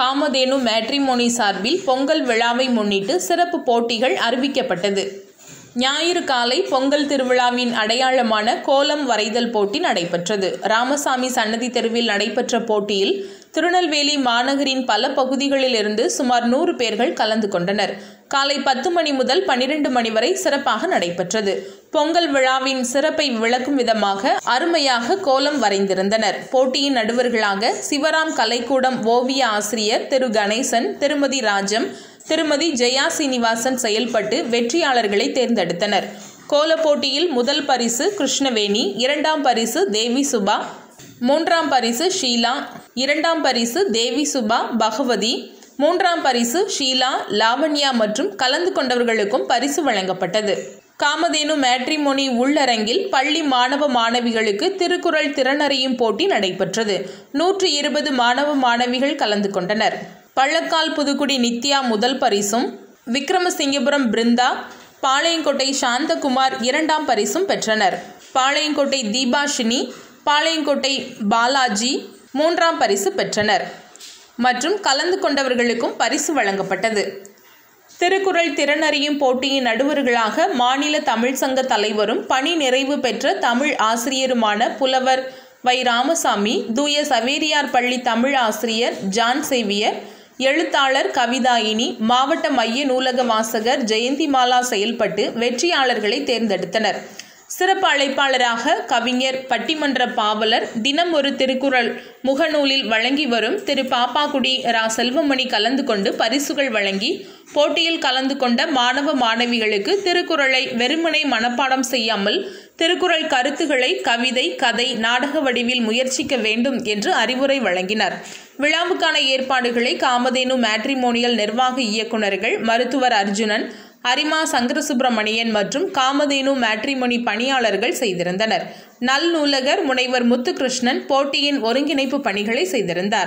Kamadhenu matrimony சார்பில் பொங்கல் விழாவை முன்னிட்டு சிறப்பு போட்டிகள் அறிவிக்கப்பட்டது ஞாயிறு காலை பொங்கல் திருவிழாவின் அடையாளமான கோலம் வரைதல் போட்டி நடைபெற்றது ராமசாமி சன்னதி தெருவில் நடைபெற்ற போட்டியில் திருநெல்வேலி மாநகரின் பல பகுதிகளில் இருந்து சுமார் நூறு பேர்கள் கலந்து கொண்டனர் காலை பத்து மணி முதல் பனிரெண்டு மணி வரை சிறப்பாக நடைபெற்றது பொங்கல் விழாவின் சிறப்பை விளக்கும் விதமாக அருமையாக கோலம் வரைந்திருந்தனர் போட்டியின் நடுவர்களாக சிவராம் கலைக்கூடம் ஓவிய ஆசிரியர் திரு கணேசன் திருமதி ராஜம் திருமதி ஜெயா சீனிவாசன் செயல்பட்டு வெற்றியாளர்களை தேர்ந்தெடுத்தனர் கோல போட்டியில் முதல் பரிசு கிருஷ்ணவேணி இரண்டாம் பரிசு தேவி சுபா மூன்றாம் பரிசு ஷீலா இரண்டாம் பரிசு தேவி சுபா பகவதி மூன்றாம் பரிசு ஷீலா லாவண்யா மற்றும் கலந்து கொண்டவர்களுக்கும் பரிசு வழங்கப்பட்டது காமதேனு மேட்ரிமோனி உள்ளரங்கில் பள்ளி மாணவ மாணவிகளுக்கு திருக்குறள் திறனறியும் போட்டி நடைபெற்றது நூற்று இருபது மாணவ மாணவிகள் கலந்து கொண்டனர் பள்ளக்கால் புதுக்குடி நித்யா முதல் பரிசும் விக்ரமசிங்கபுரம் பிருந்தா பாளையங்கோட்டை சாந்தகுமார் இரண்டாம் பரிசும் பெற்றனர் பாளையங்கோட்டை தீபாஷினி பாளையங்கோட்டை பாலாஜி மூன்றாம் பரிசு பெற்றனர் மற்றும் கலந்து கொண்டவர்களுக்கும் பரிசு வழங்கப்பட்டது திருக்குறள் திறனறியும் போட்டியின் நடுவர்களாக மாநில தமிழ் சங்க தலைவரும் பணி நிறைவு பெற்ற தமிழ் ஆசிரியருமான புலவர் வை ராமசாமி தூய சவேரியார் பள்ளி தமிழ் ஆசிரியர் ஜான் சேவியர் எழுத்தாளர் கவிதாயினி மாவட்ட மைய நூலக வாசகர் ஜெயந்திமாலா செயல்பட்டு வெற்றியாளர்களை தேர்ந்தெடுத்தனர் சிறப்பு அழைப்பாளராக கவிஞர் பட்டிமன்ற பாவலர் தினம் ஒரு திருக்குறள் முகநூலில் வழங்கி வரும் திரு பாப்பாக்குடி ரா செல்வமணி கலந்து கொண்டு பரிசுகள் வழங்கி போட்டியில் கலந்து கொண்ட மாணவ மாணவிகளுக்கு திருக்குறளை வெறுமனை மனப்பாடம் செய்யாமல் திருக்குறள் கருத்துக்களை கவிதை கதை நாடக வடிவில் முயற்சிக்க வேண்டும் என்று அறிவுரை வழங்கினார் விழாவுக்கான ஏற்பாடுகளை காமதேனு மேட்ரிமோனியல் நிர்வாக இயக்குநர்கள் மருத்துவர் அர்ஜுனன் அரிமா சங்கரசுப்பிரமணியன் மற்றும் காமதேனு மேட்ரிமோனி பணியாளர்கள் செய்திருந்தனர் நல் நூலகர் முனைவர் முத்துகிருஷ்ணன் போட்டியின் ஒருங்கிணைப்பு பணிகளை செய்திருந்தார்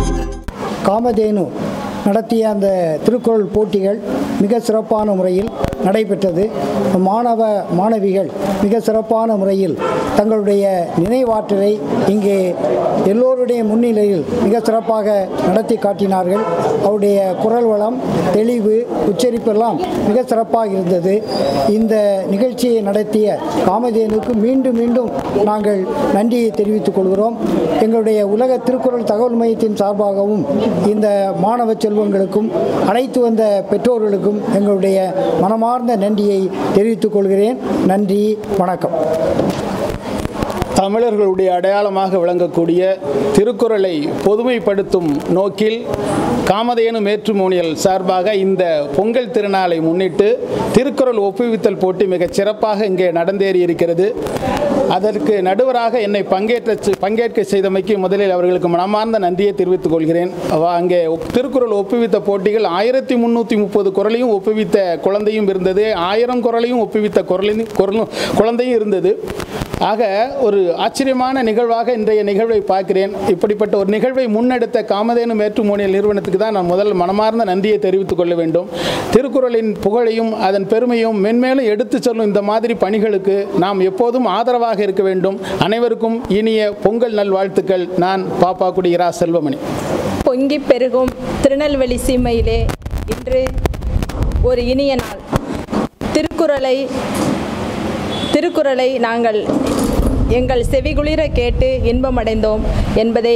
காமதேனு நடத்திய அந்த திருக்குறள் போட்டிகள் மிக சிறப்பான முறையில் நடைபெற்றது மாணவ மாணவிகள் மிக சிறப்பான முறையில் தங்களுடைய நினைவாற்றலை இங்கே எல்லோருடைய முன்னிலையில் மிக சிறப்பாக நடத்தி காட்டினார்கள் அவருடைய குரல் வளம் தெளிவு உச்சரிப்பெல்லாம் மிக சிறப்பாக இருந்தது இந்த நிகழ்ச்சியை நடத்திய காமதேனுக்கு மீண்டும் மீண்டும் நாங்கள் நன்றியை தெரிவித்துக் கொள்கிறோம் எங்களுடைய உலக திருக்குறள் தகவல் மையத்தின் சார்பாகவும் இந்த மாணவ செல்வங்களுக்கும் அழைத்து வந்த பெற்றோர்களுக்கும் எங்களுடைய மனமார்ந்த நன்றியை தெரிவித்துக் கொள்கிறேன் நன்றி வணக்கம் தமிழர்களுடைய அடையாளமாக விளங்கக்கூடிய திருக்குறளை பொதுமைப்படுத்தும் நோக்கில் காமதேனு மேற்றுமோனியல் சார்பாக இந்த பொங்கல் திருநாளை முன்னிட்டு திருக்குறள் ஒப்புவித்தல் போட்டி மிகச் சிறப்பாக இங்கே நடந்தேறி இருக்கிறது அதற்கு நடுவராக என்னை பங்கேற்ற பங்கேற்க செய்தமைக்கு முதலில் அவர்களுக்கு மனமார்ந்த நன்றியை தெரிவித்துக் கொள்கிறேன் அவ- அங்கே ஒப்- திருக்குறள் ஒப்புவித்த போட்டிகள் ஆயிரத்தி முந்நூற்றி முப்பது குரலையும் ஒப்புவித்த குழந்தையும் இருந்தது ஆயிரம் குரலையும் ஒப்புவித்த குரலையும் குரலும் குழந்தையும் இருந்தது ஆக ஒரு ஆச்சரியமான நிகழ்வாக இன்றைய நிகழ்வை பார்க்கிறேன் இப்படிப்பட்ட ஒரு நிகழ்வை முன்னெடுத்த காமதேனு மேற்றுமோனியல் நிறுவனத்துக்கு தான் நான் முதல் மனமார்ந்த நன்றியை தெரிவித்துக் கொள்ள வேண்டும் திருக்குறளின் புகழையும் அதன் பெருமையும் மென்மேலும் எடுத்துச் சொல்லும் இந்த மாதிரி பணிகளுக்கு நாம் எப்போதும் ஆதரவாக இருக்க வேண்டும் அனைவருக்கும் இனிய பொங்கல் நல்வாழ்த்துக்கள் நான் பாப்பா குடிகிறா செல்வமணி பொங்கி பெருகும் திருநெல்வேலி சீமையிலே இன்று ஒரு இனிய நாள் திருக்குறளை திருக்குறளை நாங்கள் எங்கள் செவிகுளிர கேட்டு இன்பமடைந்தோம் என்பதை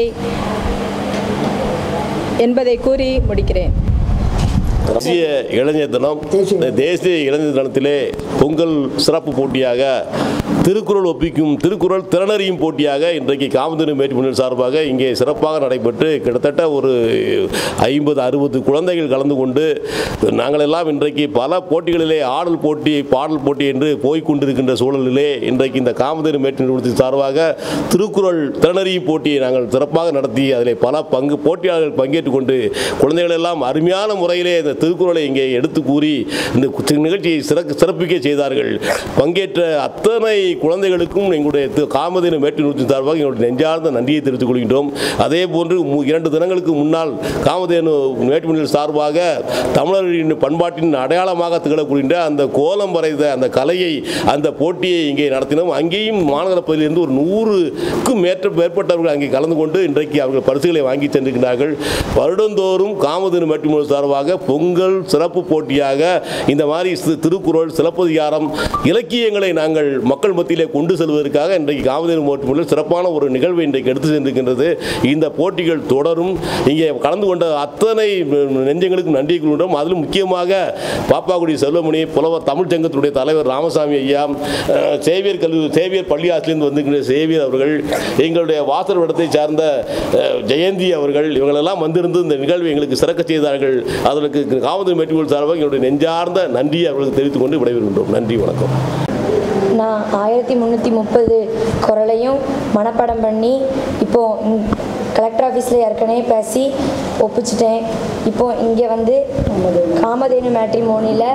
என்பதை கூறி முடிக்கிறேன் தேசிய இளைஞர் தினம் இந்த தேசிய இளைஞர் தினத்திலே பொங்கல் சிறப்பு போட்டியாக திருக்குறள் ஒப்பிக்கும் திருக்குறள் திறனறியும் போட்டியாக இன்றைக்கு காமதேனு மேட்டுமன்றில் சார்பாக இங்கே சிறப்பாக நடைபெற்று கிட்டத்தட்ட ஒரு ஐம்பது அறுபது குழந்தைகள் கலந்து கொண்டு நாங்கள் எல்லாம் இன்றைக்கு பல போட்டிகளிலே ஆடல் போட்டி பாடல் போட்டி என்று போய்க் கொண்டிருக்கின்ற சூழலிலே இன்றைக்கு இந்த காமதேனு மேட்டு நிறுவனத்தின் சார்பாக திருக்குறள் திறனறியும் போட்டியை நாங்கள் சிறப்பாக நடத்தி அதில் பல பங்கு போட்டியாளர்கள் பங்கேற்றுக் கொண்டு குழந்தைகள் எல்லாம் அருமையான முறையிலே இந்த திருக்குறளை இங்கே எடுத்து கூறி இந்த கு- நிகழ்ச்சியை சிறக்க சிறப்பிக்க செய்தார்கள் பங்கேற்ற அத்தனை குழந்தைகளுக்கும் எங்களுடைய தி- காமதேனு மேட்டு நிறுவனத்தின் சார்பாக எங்களுடைய நெஞ்சார்ந்த நன்றியை தெரிவித்துக் கொள்கின்றோம் அதே போன்று மு- இரண்டு தினங்களுக்கு முன்னால் காமதேனு மேட்டுமணியில் சார்பாக தமிழரின் பண்பாட்டின் அடையாளமாக திகழக்கூடிய அந்த கோலம் வரைந்த அந்த கலையை அந்த போட்டியை இங்கே நடத்தினோம் அங்கேயும் மாநகர பகுதியிலிருந்து ஒரு நூறுக்கும் மேற்ற மேற்பட்டவர்கள் அங்கே கலந்து கொண்டு இன்றைக்கு அவர்கள் பரிசுகளை வாங்கி சென்றிருக்கிறார்கள் வருடந்தோறும் காமதேனு மேட்டுமணி சார்பாக பொங்கல் சிறப்பு போட்டியாக இந்த மாதிரி சி- திருக்குறள் சிலப்பதிகாரம் இலக்கியங்களை நாங்கள் மக்கள் மத்தியிலே கொண்டு செல்வதற்காக இன்றைக்கு காமதேனு மேட்டுமணியில் சிறப்பான ஒரு நிகழ்வை இன்றைக்கு எடுத்து சென்றிருக்கின்றது இந்த போட்டிகள் தொடரும் இங்கே கலந்து கொண்ட அத்தனை நெஞ்சங்களுக்கும் நன்றி கூறுகிறோம் அதிலும் முக்கியமாக பாப்பாக்குடி செல்வமணி புலவர் தமிழ் சங்கத்தினுடைய தலைவர் ராமசாமி ஐயா அஹ், சேவியர் கல்வி சேவியர் பள்ளி ஆசிரியர் வந்திருக்கிற சேவியர் அவர்கள் எங்களுடைய வாசல் இடத்தை சார்ந்த அஹ், ஜெயந்தி அவர்கள் இவங்களெல்லாம் வந்திருந்து இந்த நிகழ்வை எங்களுக்கு சிறக்க செய்தார்கள் அதற்கு காவல்துறை மெட்டிகள் சார்பாக எங்களுடைய நெஞ்சார்ந்த நன்றியை அவர்களுக்கு தெரிவித்துக் கொண்டு விடைபெறுகின்றோம் நன்றி வணக்கம் நான் ஆயிரத்தி முந்நூற்றி முப்பது குரலையும் மனப்பாடம் பண்ணி இப்போது கலெக்டர் ஆஃபீஸில் ஏற்கனவே பேசி ஒப்பிச்சிட்டேன் இப்போ இங்கே வந்து காமதேனு மேட்ரிமோனியில்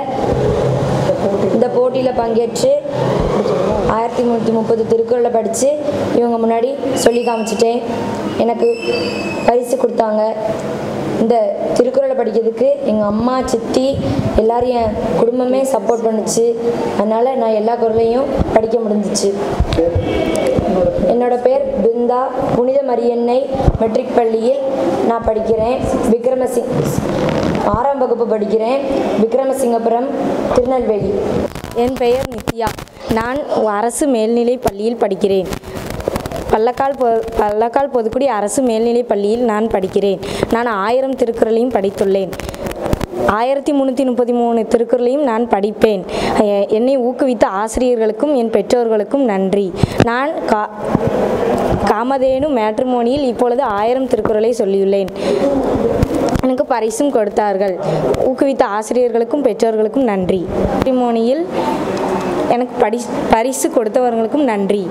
இந்த போட்டியில் பங்கேற்று ஆயிரத்தி முந்நூற்றி முப்பது திருக்குறளை படித்து இவங்க முன்னாடி சொல்லி காமிச்சிட்டேன் எனக்கு பரிசு கொடுத்தாங்க இந்த திருக்குறளை படிக்கிறதுக்கு எங்கள் அம்மா சித்தி எல்லாரும் என் குடும்பமே சப்போர்ட் பண்ணுச்சு அதனால் நான் எல்லா குரலையும் படிக்க முடிஞ்சிச்சு என்னோட பேர் பிருந்தா புனித மரியன்னை மெட்ரிக் பள்ளியில் நான் படிக்கிறேன் விக்ரமசிங் ஆறாம் வகுப்பு படிக்கிறேன் விக்ரமசிங்கபுரம் திருநெல்வேலி என் பெயர் நித்யா நான் அரசு மேல்நிலைப் பள்ளியில் படிக்கிறேன் பள்ளக்கால் பொ பள்ளக்கால் பொதுக்குடி அரசு மேல்நிலைப் பள்ளியில் நான் படிக்கிறேன் நான் ஆயிரம் திருக்குறளையும் படித்துள்ளேன் ஆயிரத்தி முந்நூற்றி முப்பத்தி மூணு திருக்குறளையும் நான் படிப்பேன் எ- என்னை ஊக்குவித்த ஆசிரியர்களுக்கும் என் பெற்றோர்களுக்கும் நன்றி நான் கா காமதேனு மேட்ரிமோனியில் இப்பொழுது ஆயிரம் திருக்குறளை சொல்லியுள்ளேன் எனக்கு பரிசும் கொடுத்தார்கள் ஊக்குவித்த ஆசிரியர்களுக்கும் பெற்றோர்களுக்கும் நன்றி மேட்ரிமோனியில் எனக்கு படி பரிசு கொடுத்தவர்களுக்கும் நன்றி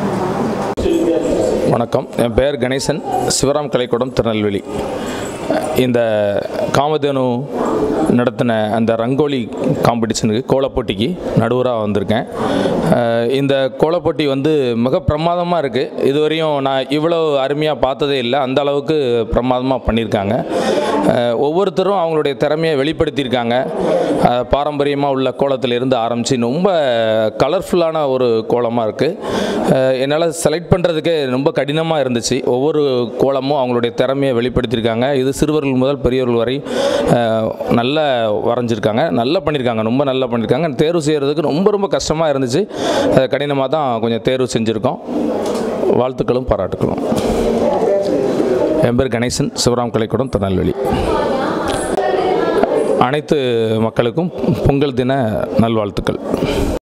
வணக்கம் என் பெயர் கணேசன் சிவராம் கலைக்கூடம் திருநெல்வேலி இந்த காமதேனு நடத்தின அந்த ரங்கோலி காம்படிஷனுக்கு கோலப்போட்டிக்கு நடுவராக வந்திருக்கேன் அஹ் இந்த கோலப்போட்டி வந்து மிக பிரமாதமாக இருக்குது இதுவரையும் நான் இவ்வளோ அருமையாக பார்த்ததே இல்லை அந்த அளவுக்கு பிரமாதமாக பண்ணியிருக்காங்க அஹ் ஒவ்வொருத்தரும் அவங்களுடைய திறமையை வெளிப்படுத்தியிருக்காங்க பாரம்பரியமாக உள்ள கோலத்திலிருந்து ஆரம்பித்து ரொம்ப கலர்ஃபுல்லான ஒரு கோலமாக இருக்குது என்னால் செலக்ட் பண்ணுறதுக்கே ரொம்ப கடினமாக இருந்துச்சு ஒவ்வொரு கோலமும் அவங்களுடைய திறமையை வெளிப்படுத்தியிருக்காங்க இது சிறுவர்கள் முதல் பெரியவர்கள் வரை அஹ், நல்ல வரைஞ்சிருக்காங்க நல்லா பண்ணியிருக்காங்க ரொம்ப நல்லா பண்ணியிருக்காங்க தேர்வு செய்கிறதுக்கு ரொம்ப ரொம்ப கஷ்டமாக இருந்துச்சு கடினமாக தான் கொஞ்சம் தேர்வு செஞ்சுருக்கோம் வாழ்த்துக்களும் பாராட்டுக்களும் என் பேர் கணேசன் சிவராம் கலைக்கூடம் திருநெல்வேலி அனைத்து மக்களுக்கும் பொங்கல் தின நல்வாழ்த்துக்கள்